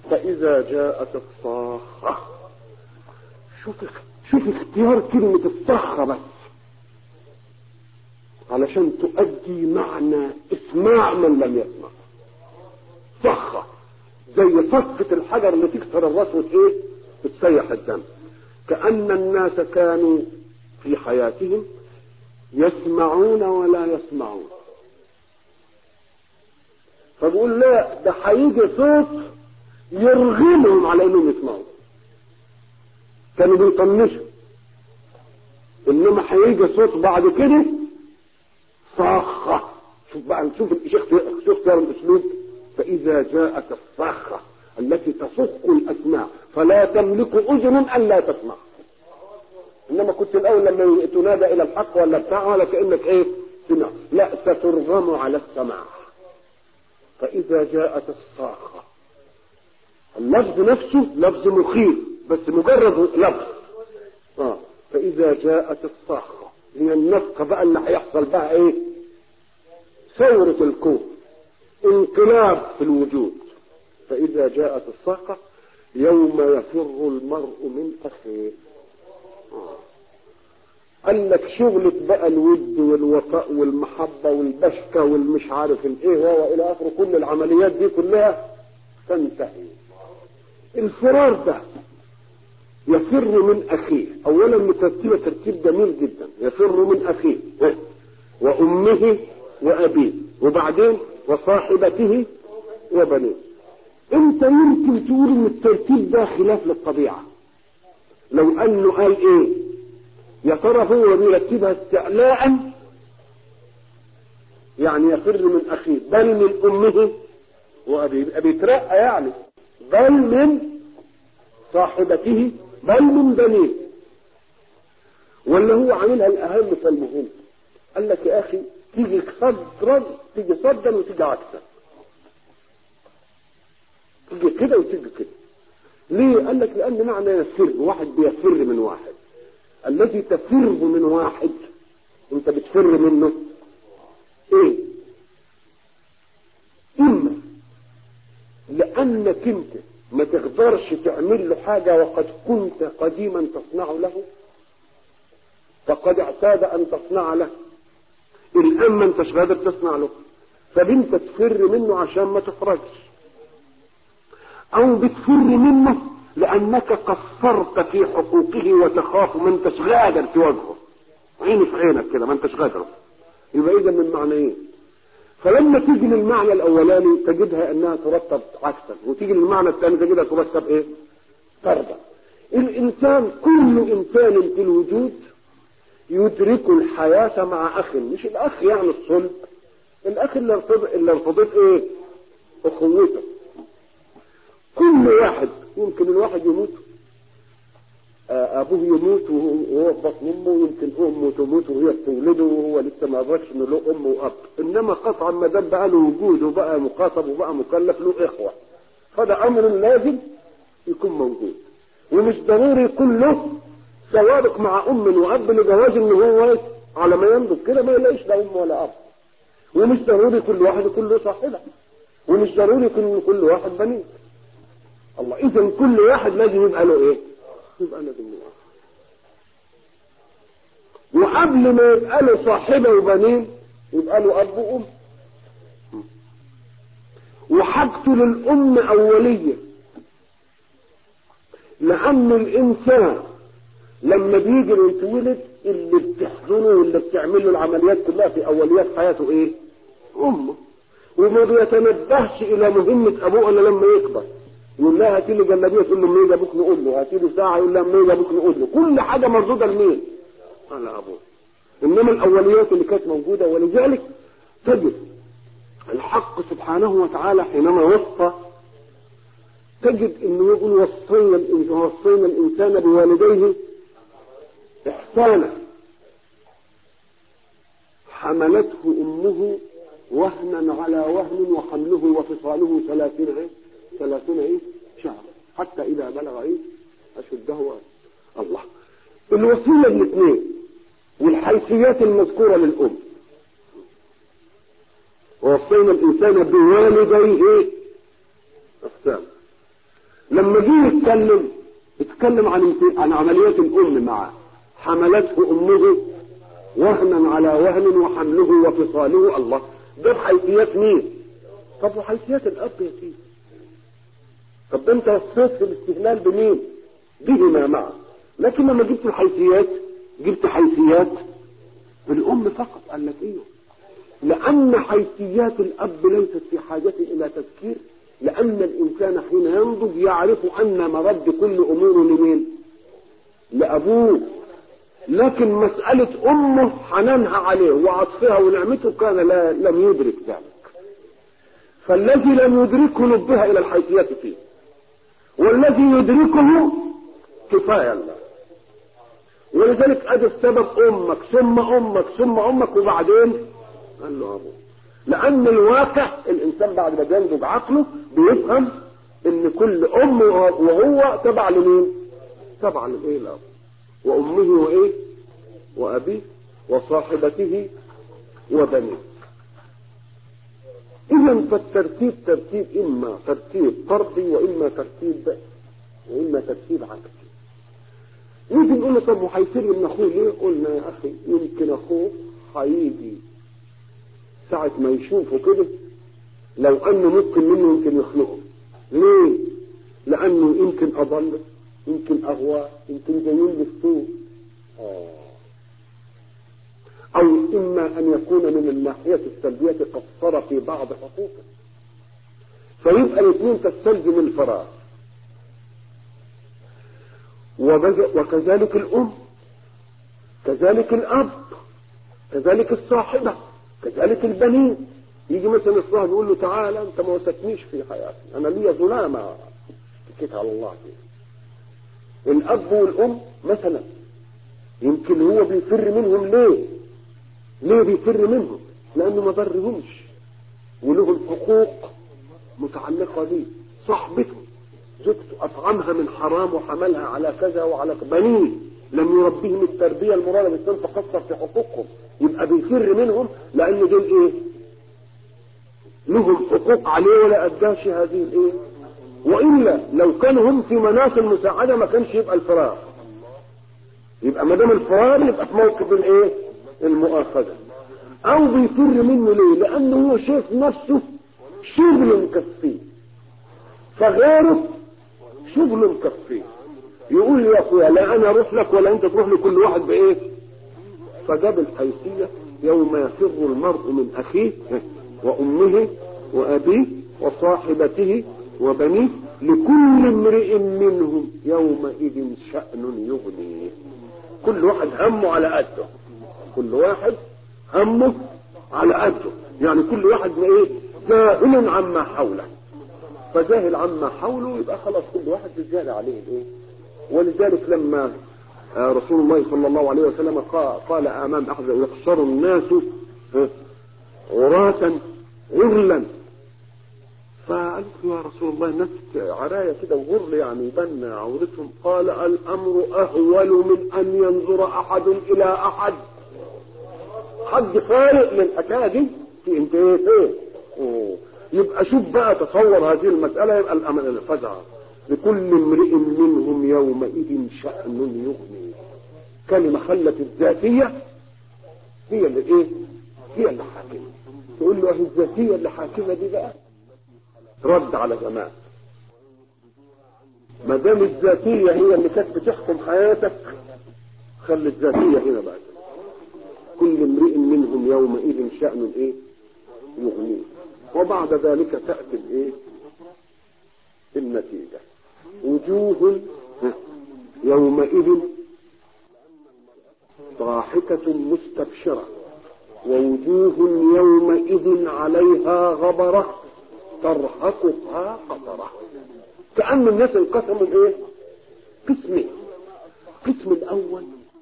فإذا جاءت الصاخة شوف شوف اختيار كلمة الصخة بس علشان تؤدي معنى اسماع من لم يسمع صخة زي صفة الحجر اللي تكسر الراس ايه بتسيح الدم كأن الناس كانوا في حياتهم يسمعون ولا يسمعون فبقول لا ده هيجي صوت يرغمهم على انهم يسمعوا كانوا بيطنشوا انما هيجي صوت بعد كده صاخة شوف بقى نشوف الشيخ شوف اختيار الاسلوب فاذا جاءت الصاخة التي تصق الاسماع فلا تملك اذن ان لا تسمع انما كنت الاول لما تنادى الى الحق ولا بتاع ولا كانك ايه سمع لا سترغم على السماع فاذا جاءت الصاخة اللفظ نفسه لفظ مخيف بس مجرد لفظ اه فاذا جاءت الصاخة هي النفقة بقى اللي هيحصل بقى ايه ثورة الكون انقلاب في الوجود فاذا جاءت الصاخة يوم يفر المرء من اخيه آه. قال لك شغلة بقى الود والوفاء والمحبة والبشكة والمش عارف الايه والى اخره كل العمليات دي كلها تنتهي الفرار ده يفر من اخيه اولا مترتبه ترتيب جميل جدا يفر من اخيه وامه وابيه وبعدين وصاحبته وبنيه انت يمكن تقول ان الترتيب ده خلاف للطبيعه لو انه قال ايه يا ترى هو بيرتبها استعلاء يعني يفر من اخيه بل من امه وابيه بيترقى يعني بل من صاحبته بل من بنيه ولا هو عاملها الاهم فالمهم قال لك يا اخي تيجي صدرا تيجي صدا وتيجي عكسا تيجي كده وتيجي كده ليه قال لك لان معنى يفر واحد بيفر من واحد الذي تفر من واحد انت بتفر منه ايه اما لانك انت ما تقدرش تعمل له حاجة وقد كنت قديما تصنع له فقد اعتاد ان تصنع له الان ما انتش قادر تصنع له فبنت تفر منه عشان ما تخرجش او بتفر منه لانك قصرت في حقوقه وتخاف ما انتش قادر تواجهه عيني في عينك كده ما انتش قادر يبقى اذا من معنيين فلما تيجي للمعنى الاولاني تجدها انها ترتب عكسا وتيجي للمعنى الثاني تجدها ترتب ايه طردا الانسان كل انسان في الوجود يدرك الحياة مع اخ مش الاخ يعني الصلب الاخ اللي ارتبط اللي ارتبط ايه اخوته كل واحد يمكن الواحد يموت ابوه يموت وهو في بطن امه يمكن امه تموت وهي بتولده وهو لسه ما ادركش انه له ام واب انما قطعا ما دام بقى له وجود وبقى مخاطب وبقى مكلف له اخوه فده امر لازم يكون موجود ومش ضروري يكون له سوابق مع ام واب لجواز ان هو على ما ينضج كده ما يلاقيش لا ام ولا اب ومش ضروري كل واحد يكون له صاحبه ومش ضروري يكون كل واحد بنيه الله اذا كل واحد لازم يبقى له ايه يبقى لازم له وقبل ما يبقى له صاحبه وبنين يبقى له اب وام وحاجته للام اوليه لان الانسان لما بيجي يتولد اللي بتحضنه واللي بتعمل له العمليات كلها في اوليات حياته ايه امه وما بيتنبهش الى مهمه ابوه الا لما يكبر يقول لها هاتي لي جلابيه تقول له منين ابوك نقول له هاتي له ساعه يقول لها منين ابوك نقول له كل حاجه مردوده لمين؟ على ابوه انما الاوليات اللي كانت موجوده ولذلك تجد الحق سبحانه وتعالى حينما وصى تجد انه يقول وصينا الانسان وصينا الانسان بوالديه احسانا حملته امه وهنا على وهن وحمله وفصاله ثلاثين ايه ثلاثين ايه شهر حتى اذا بلغ ايه اشده الله الوصية الاثنين والحيثيات المذكورة للأم ووصينا الإنسان بوالديه إحسانا لما جه يتكلم اتكلم عن عن عمليات الام معه حملته امه وهنا على وهن وحمله وفصاله الله ده بحيثيات مين طب وحيثيات الاب يا سيدي طب ده انت وصيت في الاستهلال بمين بهما معا لكن لما جبت الحيثيات جبت حيثيات الام فقط قال لك ايه لان حيثيات الاب ليست في حاجه الى تذكير لان الانسان حين ينضج يعرف ان مرد كل اموره لمين لابوه لكن مسألة أمه حنانها عليه وعطفها ونعمته كان لا لم يدرك ذلك فالذي لم يدركه نبه إلى الحيثيات فيه والذي يدركه كفاية الله ولذلك ادي السبب امك ثم امك ثم امك وبعدين قال له ابوك لان الواقع الانسان بعد ما بينضج عقله بيفهم ان كل ام وهو تبع لمين تبع لايه الاب وامه وايه وابيه وصاحبته وبنيه اذا فالترتيب ترتيب اما ترتيب طردي واما ترتيب واما ترتيب عكسي نيجي نقول له طب وهيصير من اخوه ليه؟ قلنا يا اخي يمكن اخوه هيجي ساعة ما يشوفه كده لو انه ممكن منه يمكن يخنقه ليه؟ لانه يمكن اضله يمكن اغواه يمكن جايين للسوء آه. او اما ان يكون من الناحية السلبية قصر في بعض حقوقه فيبقى الاثنين تستلزم الفراغ وكذلك الأم كذلك الأب كذلك الصاحبة كذلك البنين يجي مثلا الصاحب يقول له تعالى أنت ما وسكنيش في حياتي أنا ليا ظلامة اتكيت على الله فيها الأب والأم مثلا يمكن هو بيفر منهم ليه؟ ليه بيفر منهم؟ لأنه ما برهمش ولهم حقوق متعلقة بيه صاحبته زوجته أطعمها من حرام وحملها على كذا وعلى بنيه لم يربيهم التربية المرادة بالإسلام فقصر في حقوقهم يبقى بيفر منهم لأن دول إيه؟ لهم حقوق عليه ولا أداش هذه الإيه؟ وإلا لو كانوا هم في مناص المساعدة ما كانش يبقى الفراغ يبقى ما دام الفراغ يبقى في موقف الإيه؟ المؤاخذة أو بيفر منه ليه؟ لأنه هو شايف نفسه شغل مكفيه فغيره شغل مكفيه يقول لي يا اخويا لا انا اروح لك ولا انت تروح لكل واحد بايه فجاب الحيثيه يوم يفر المرء من اخيه وامه وابيه وصاحبته وبنيه لكل امرئ منهم يومئذ شأن يغنيه كل واحد همه على قده كل واحد همه على قده يعني كل واحد ايه جاهل عما حوله فجاهل عما حوله يبقى خلاص كل واحد بالجهل عليه الايه ولذلك لما رسول الله صلى الله عليه وسلم قال امام احد يحشر الناس عراة غرلا فقالت له يا رسول الله الناس عراية كده وغرل يعني يبان عورتهم قال الامر اهول من ان ينظر احد الى احد حد فارق من الحكايه دي في انت ايه يبقى شوف بقى تصور هذه المسألة يبقى الأمل الفزع لكل امرئ منهم يومئذ شأن يغني كلمة خلت الذاتية هي اللي ايه هي اللي حاكمة تقول له الذاتية اللي حاكمة دي بقى رد على زمان ما دام الذاتية هي اللي كانت بتحكم حياتك خلي الذاتية هنا بقى كل امرئ منهم يومئذ شأن ايه يغنيه وبعد ذلك تأتي الايه النتيجة وجوه يومئذ ضاحكة مستبشرة ووجوه يومئذ عليها غبرة ترهقها قطرة كأن الناس انقسموا ايه قسمين القسم الأول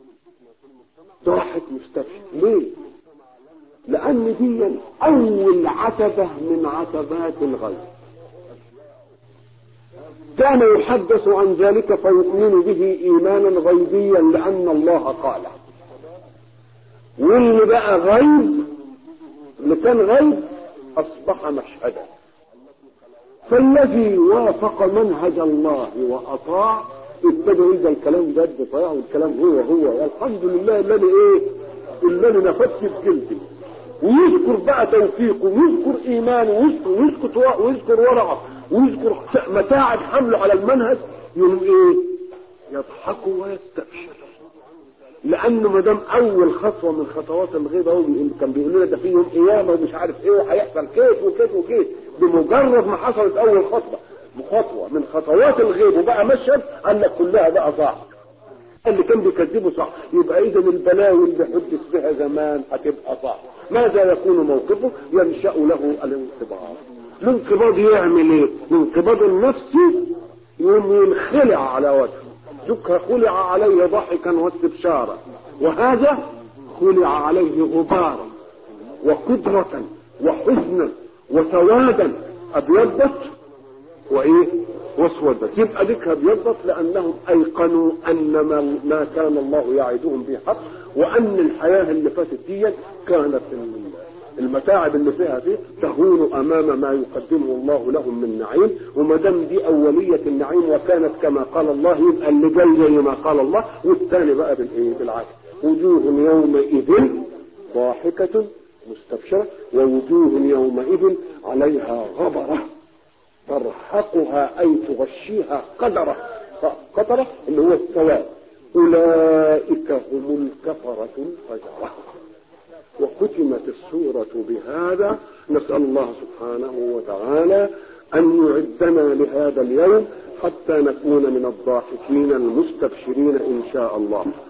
ضاحك مستبشر ليه لأن دي أول عتبة من عتبات الغيب كان يحدث عن ذلك فيؤمن به إيمانا غيبيا لأن الله قاله واللي بقى غيب اللي كان غيب أصبح مشهدا فالذي وافق منهج الله واطاع ابتدى يلقى الكلام جد صحيح والكلام هو هو والحمد لله الذي ايه الذي نفذت بجلدي ويذكر بقى توفيقه ويذكر ايمانه ويذكر ويذكر ويذكر ورعه ويذكر متاعب حمله على المنهج يقوم ايه يضحكوا ويستبشر لانه ما دام اول خطوه من خطوات الغيبه هو كان بيقول لنا ده في يوم قيامه ومش عارف ايه وهيحصل كيف وكيف وكيف بمجرد ما حصلت اول خطوه خطوه من خطوات الغيب وبقى مشهد قال لك كلها بقى صح اللي كان بيكذبه صح يبقى اذا البلاوي اللي حدث بها زمان هتبقى صح ماذا يكون موقفه ينشا له الانقباض الانقباض يعمل ايه الانقباض النفسي يوم ينخلع على وجهه ذكر خلع عليه ضحكا واستبشارا وهذا خلع عليه غبارا وقدرة وحزنا وسوادا ابيضت وايه واسودت يبقى ذكر ابيضت لانهم ايقنوا ان ما, ما كان الله يعدهم به حق وان الحياه اللي فاتت دي كانت المتاعب اللي فيها دي تهون امام ما يقدمه الله لهم من نعيم وما دام دي اوليه النعيم وكانت كما قال الله يبقى اللي جاي زي ما قال الله والثاني بقى بالايه بالعكس وجوه يومئذ ضاحكه مستبشره ووجوه يومئذ عليها غبره ترهقها اي تغشيها قدره قدره اللي هو السواد اولئك هم الكفره الفجره وختمت السورة بهذا نسأل الله سبحانه وتعالى أن يعدنا لهذا اليوم حتى نكون من الضاحكين المستبشرين إن شاء الله